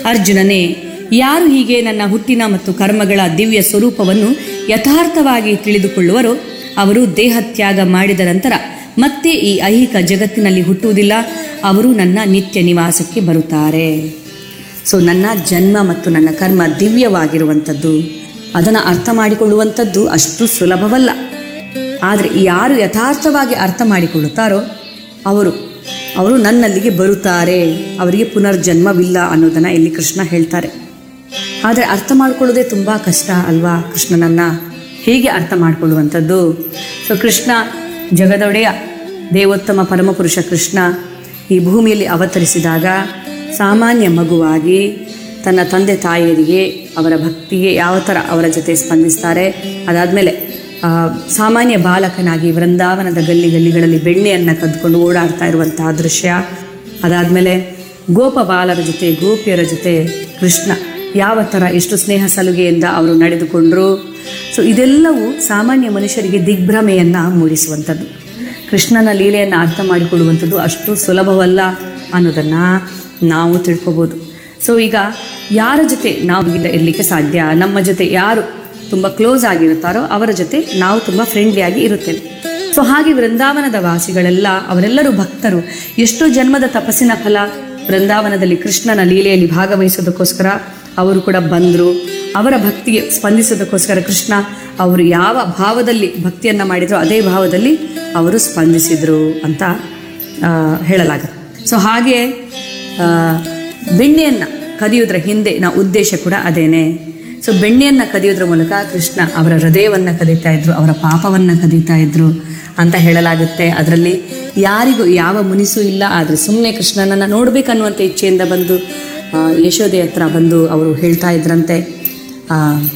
ಅರ್ಜುನನೇ ಯಾರು ಹೀಗೆ ನನ್ನ ಹುಟ್ಟಿನ ಮತ್ತು ಕರ್ಮಗಳ ದಿವ್ಯ ಸ್ವರೂಪವನ್ನು ಯಥಾರ್ಥವಾಗಿ ತಿಳಿದುಕೊಳ್ಳುವರೋ ಅವರು ದೇಹತ್ಯಾಗ ಮಾಡಿದ ನಂತರ ಮತ್ತೆ ಈ ಐಹಿಕ ಜಗತ್ತಿನಲ್ಲಿ ಹುಟ್ಟುವುದಿಲ್ಲ ಅವರು ನನ್ನ ನಿತ್ಯ ನಿವಾಸಕ್ಕೆ ಬರುತ್ತಾರೆ ಸೊ ನನ್ನ ಜನ್ಮ ಮತ್ತು ನನ್ನ ಕರ್ಮ ದಿವ್ಯವಾಗಿರುವಂಥದ್ದು ಅದನ್ನು ಅರ್ಥ ಮಾಡಿಕೊಳ್ಳುವಂಥದ್ದು ಅಷ್ಟು ಸುಲಭವಲ್ಲ ಆದರೆ ಯಾರು ಯಥಾರ್ಥವಾಗಿ ಅರ್ಥ ಮಾಡಿಕೊಳ್ಳುತ್ತಾರೋ ಅವರು ಅವರು ನನ್ನಲ್ಲಿಗೆ ಬರುತ್ತಾರೆ ಅವರಿಗೆ ಪುನರ್ಜನ್ಮವಿಲ್ಲ ಅನ್ನೋದನ್ನು ಇಲ್ಲಿ ಕೃಷ್ಣ ಹೇಳ್ತಾರೆ ಆದರೆ ಅರ್ಥ ಮಾಡಿಕೊಳ್ಳೋದೇ ತುಂಬ ಕಷ್ಟ ಅಲ್ವಾ ಕೃಷ್ಣನನ್ನು ಹೇಗೆ ಅರ್ಥ ಮಾಡಿಕೊಳ್ಳುವಂಥದ್ದು ಸೊ ಕೃಷ್ಣ ಜಗದೊಡೆಯ ದೇವೋತ್ತಮ ಪರಮಪುರುಷ ಕೃಷ್ಣ ಈ ಭೂಮಿಯಲ್ಲಿ ಅವತರಿಸಿದಾಗ ಸಾಮಾನ್ಯ ಮಗುವಾಗಿ ತನ್ನ ತಂದೆ ತಾಯಿಯರಿಗೆ ಅವರ ಭಕ್ತಿಗೆ ಯಾವ ಥರ ಅವರ ಜೊತೆ ಸ್ಪಂದಿಸ್ತಾರೆ ಅದಾದಮೇಲೆ ಸಾಮಾನ್ಯ ಬಾಲಕನಾಗಿ ವೃಂದಾವನದ ಗಲ್ಲಿ ಗಲ್ಲಿಗಳಲ್ಲಿ ಬೆಣ್ಣೆಯನ್ನು ಕದ್ಕೊಂಡು ಓಡಾಡ್ತಾ ಇರುವಂತಹ ದೃಶ್ಯ ಅದಾದಮೇಲೆ ಗೋಪಬಾಲರ ಜೊತೆ ಗೋಪಿಯರ ಜೊತೆ ಕೃಷ್ಣ ಯಾವ ಥರ ಎಷ್ಟು ಸ್ನೇಹ ಸಲುಗೆಯಿಂದ ಅವರು ನಡೆದುಕೊಂಡರು ಸೊ ಇದೆಲ್ಲವೂ ಸಾಮಾನ್ಯ ಮನುಷ್ಯರಿಗೆ ದಿಗ್ಭ್ರಮೆಯನ್ನು ಮೂಡಿಸುವಂಥದ್ದು ಕೃಷ್ಣನ ಲೀಲೆಯನ್ನು ಅರ್ಥ ಮಾಡಿಕೊಳ್ಳುವಂಥದ್ದು ಅಷ್ಟು ಸುಲಭವಲ್ಲ ಅನ್ನೋದನ್ನು ನಾವು ತಿಳ್ಕೊಬೋದು ಸೊ ಈಗ ಯಾರ ಜೊತೆ ನಾವು ಈಗ ಇರಲಿಕ್ಕೆ ಸಾಧ್ಯ ನಮ್ಮ ಜೊತೆ ಯಾರು ತುಂಬ ಕ್ಲೋಸ್ ಆಗಿರುತ್ತಾರೋ ಅವರ ಜೊತೆ ನಾವು ತುಂಬ ಫ್ರೆಂಡ್ಲಿಯಾಗಿ ಇರುತ್ತೇವೆ ಸೊ ಹಾಗೆ ವೃಂದಾವನದ ವಾಸಿಗಳೆಲ್ಲ ಅವರೆಲ್ಲರೂ ಭಕ್ತರು ಎಷ್ಟೋ ಜನ್ಮದ ತಪಸ್ಸಿನ ಫಲ ವೃಂದಾವನದಲ್ಲಿ ಕೃಷ್ಣನ ಲೀಲೆಯಲ್ಲಿ ಭಾಗವಹಿಸೋದಕ್ಕೋಸ್ಕರ ಅವರು ಕೂಡ ಬಂದರು ಅವರ ಭಕ್ತಿಗೆ ಸ್ಪಂದಿಸೋದಕ್ಕೋಸ್ಕರ ಕೃಷ್ಣ ಅವರು ಯಾವ ಭಾವದಲ್ಲಿ ಭಕ್ತಿಯನ್ನು ಮಾಡಿದ್ರು ಅದೇ ಭಾವದಲ್ಲಿ ಅವರು ಸ್ಪಂದಿಸಿದರು ಅಂತ ಆ, ಹೇಳಲಾಗುತ್ತೆ ಸೊ ಹಾಗೆ ಆ, ಬೆಣ್ಣೆಯನ್ನು ಕದಿಯೋದ್ರ ಹಿಂದೆ ನಾವು ಉದ್ದೇಶ ಕೂಡ ಅದೇನೆ ಸೊ ಬೆಣ್ಣೆಯನ್ನು ಕದಿಯೋದ್ರ ಮೂಲಕ ಕೃಷ್ಣ ಅವರ ಹೃದಯವನ್ನು ಕದೀತಾ ಇದ್ರು ಅವರ ಪಾಪವನ್ನು ಕದೀತಾ ಇದ್ರು ಅಂತ ಹೇಳಲಾಗುತ್ತೆ ಅದರಲ್ಲಿ ಯಾರಿಗೂ ಯಾವ ಮುನಿಸು ಇಲ್ಲ ಆದರೆ ಸುಮ್ಮನೆ ಕೃಷ್ಣನನ್ನು ನೋಡ್ಬೇಕನ್ನುವಂಥ ಇಚ್ಛೆಯಿಂದ ಬಂದು ಆ, ಯಶೋದೆ ಹತ್ರ ಬಂದು ಅವರು ಹೇಳ್ತಾ ಇದ್ರಂತೆ ಆ,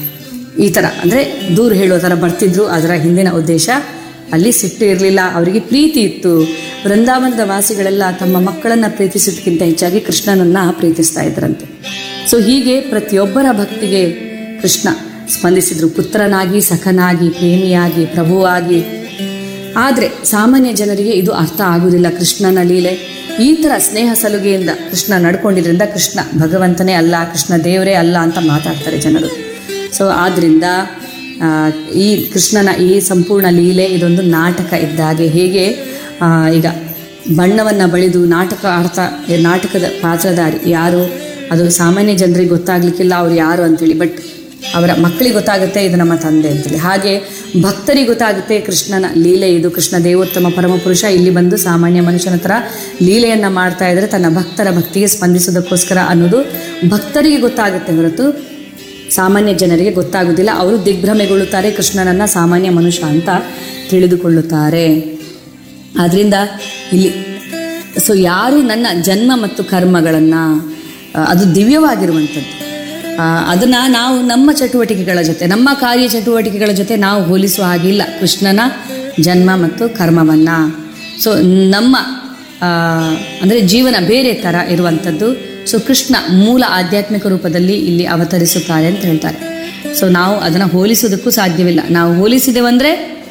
ಈ ಥರ ಅಂದರೆ ದೂರ ಹೇಳೋ ಥರ ಬರ್ತಿದ್ರು ಅದರ ಹಿಂದಿನ ಉದ್ದೇಶ ಅಲ್ಲಿ ಸಿಟ್ಟು ಇರಲಿಲ್ಲ ಅವರಿಗೆ ಪ್ರೀತಿ ಇತ್ತು ವೃಂದಾವನದ ವಾಸಿಗಳೆಲ್ಲ ತಮ್ಮ ಮಕ್ಕಳನ್ನು ಪ್ರೀತಿಸೋದಕ್ಕಿಂತ ಹೆಚ್ಚಾಗಿ ಕೃಷ್ಣನನ್ನು ಪ್ರೀತಿಸ್ತಾ ಇದ್ರಂತೆ ಸೊ ಹೀಗೆ ಪ್ರತಿಯೊಬ್ಬರ ಭಕ್ತಿಗೆ ಕೃಷ್ಣ ಸ್ಪಂದಿಸಿದ್ರು ಪುತ್ರನಾಗಿ ಸಖನಾಗಿ ಪ್ರೇಮಿಯಾಗಿ ಪ್ರಭುವಾಗಿ ಆದರೆ ಸಾಮಾನ್ಯ ಜನರಿಗೆ ಇದು ಅರ್ಥ ಆಗುವುದಿಲ್ಲ ಕೃಷ್ಣನ ಲೀಲೆ ಈ ಥರ ಸ್ನೇಹ ಸಲುಗೆಯಿಂದ ಕೃಷ್ಣ ನಡ್ಕೊಂಡಿದ್ರಿಂದ ಕೃಷ್ಣ ಭಗವಂತನೇ ಅಲ್ಲ ಕೃಷ್ಣ ದೇವರೇ ಅಲ್ಲ ಅಂತ ಮಾತಾಡ್ತಾರೆ ಜನರು ಸೊ ಆದ್ದರಿಂದ ಆ, ಈ ಕೃಷ್ಣನ ಈ ಸಂಪೂರ್ಣ ಲೀಲೆ ಇದೊಂದು ನಾಟಕ ಇದ್ದಾಗೆ ಹೇಗೆ ಆ, ಈಗ ಬಣ್ಣವನ್ನು ಬಳಿದು ನಾಟಕ ಆಡ್ತಾ ಈ ನಾಟಕದ ಪಾತ್ರಧಾರಿ ಯಾರು ಅದು ಸಾಮಾನ್ಯ ಜನರಿಗೆ ಗೊತ್ತಾಗ್ಲಿಕ್ಕಿಲ್ಲ ಅವ್ರು ಯಾರು ಅಂತೇಳಿ ಬಟ್ ಅವರ ಮಕ್ಕಳಿಗೆ ಗೊತ್ತಾಗುತ್ತೆ ಇದು ನಮ್ಮ ತಂದೆ ಅಂತೇಳಿ ಹಾಗೆ ಭಕ್ತರಿಗೆ ಗೊತ್ತಾಗುತ್ತೆ ಕೃಷ್ಣನ ಲೀಲೆ ಇದು ಕೃಷ್ಣ ದೇವೋತ್ತಮ ಪರಮಪುರುಷ ಇಲ್ಲಿ ಬಂದು ಸಾಮಾನ್ಯ ಮನುಷ್ಯನ ಹತ್ರ ಲೀಲೆಯನ್ನು ಮಾಡ್ತಾ ಇದ್ರೆ ತನ್ನ ಭಕ್ತರ ಭಕ್ತಿಗೆ ಸ್ಪಂದಿಸೋದಕ್ಕೋಸ್ಕರ ಅನ್ನೋದು ಭಕ್ತರಿಗೆ ಗೊತ್ತಾಗುತ್ತೆ ಹೊರತು ಸಾಮಾನ್ಯ ಜನರಿಗೆ ಗೊತ್ತಾಗೋದಿಲ್ಲ ಅವರು ದಿಗ್ಭ್ರಮೆಗೊಳ್ಳುತ್ತಾರೆ ಕೃಷ್ಣನನ್ನು ಸಾಮಾನ್ಯ ಮನುಷ್ಯ ಅಂತ ತಿಳಿದುಕೊಳ್ಳುತ್ತಾರೆ ಆದ್ದರಿಂದ ಇಲ್ಲಿ ಸೊ ಯಾರು ನನ್ನ ಜನ್ಮ ಮತ್ತು ಕರ್ಮಗಳನ್ನು ಅದು ದಿವ್ಯವಾಗಿರುವಂಥದ್ದು ಅದನ್ನು ನಾವು ನಮ್ಮ ಚಟುವಟಿಕೆಗಳ ಜೊತೆ ನಮ್ಮ ಕಾರ್ಯ ಚಟುವಟಿಕೆಗಳ ಜೊತೆ ನಾವು ಹೋಲಿಸುವ ಹಾಗಿಲ್ಲ ಕೃಷ್ಣನ ಜನ್ಮ ಮತ್ತು ಕರ್ಮವನ್ನು ಸೊ ನಮ್ಮ ಅಂದರೆ ಜೀವನ ಬೇರೆ ಥರ ಇರುವಂಥದ್ದು ಸೊ ಕೃಷ್ಣ ಮೂಲ ಆಧ್ಯಾತ್ಮಿಕ ರೂಪದಲ್ಲಿ ಇಲ್ಲಿ ಅವತರಿಸುತ್ತಾರೆ ಅಂತ ಹೇಳ್ತಾರೆ ಸೊ ನಾವು ಅದನ್ನು ಹೋಲಿಸೋದಕ್ಕೂ ಸಾಧ್ಯವಿಲ್ಲ ನಾವು ಹೋಲಿಸಿದೆವಂದರೆ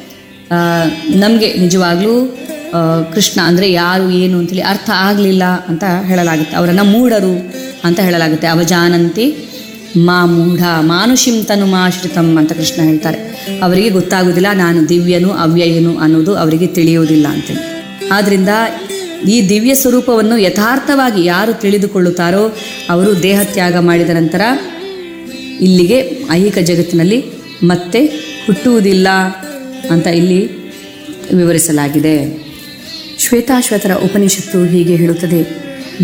ನಮಗೆ ನಿಜವಾಗ್ಲೂ ಆ, ಕೃಷ್ಣ ಅಂದರೆ ಯಾರು ಏನು ಅಂತೇಳಿ ಅರ್ಥ ಆಗಲಿಲ್ಲ ಅಂತ ಹೇಳಲಾಗುತ್ತೆ ಅವರನ್ನು ಮೂಢರು ಅಂತ ಹೇಳಲಾಗುತ್ತೆ ಅವಜಾನಂತಿ ಮಾ ಮೂಢ ಮಾನುಷಿಂ ತನು ಮಾಶ್ರಿತಂ ಅಂತ ಕೃಷ್ಣ ಹೇಳ್ತಾರೆ ಅವರಿಗೆ ಗೊತ್ತಾಗೋದಿಲ್ಲ ನಾನು ದಿವ್ಯನು ಅವ್ಯಯನು ಅನ್ನೋದು ಅವರಿಗೆ ತಿಳಿಯುವುದಿಲ್ಲ ಅಂತೇಳಿ ಆದ್ದರಿಂದ ಈ ದಿವ್ಯ ಸ್ವರೂಪವನ್ನು ಯಥಾರ್ಥವಾಗಿ ಯಾರು ತಿಳಿದುಕೊಳ್ಳುತ್ತಾರೋ ಅವರು ದೇಹತ್ಯಾಗ ಮಾಡಿದ ನಂತರ ಇಲ್ಲಿಗೆ ಐಹಿಕ ಜಗತ್ತಿನಲ್ಲಿ ಮತ್ತೆ ಹುಟ್ಟುವುದಿಲ್ಲ ಅಂತ ಇಲ್ಲಿ ವಿವರಿಸಲಾಗಿದೆ ಶ್ವೇತಾಶ್ವತರ ಉಪನಿಷತ್ತು ಹೀಗೆ ಹೇಳುತ್ತದೆ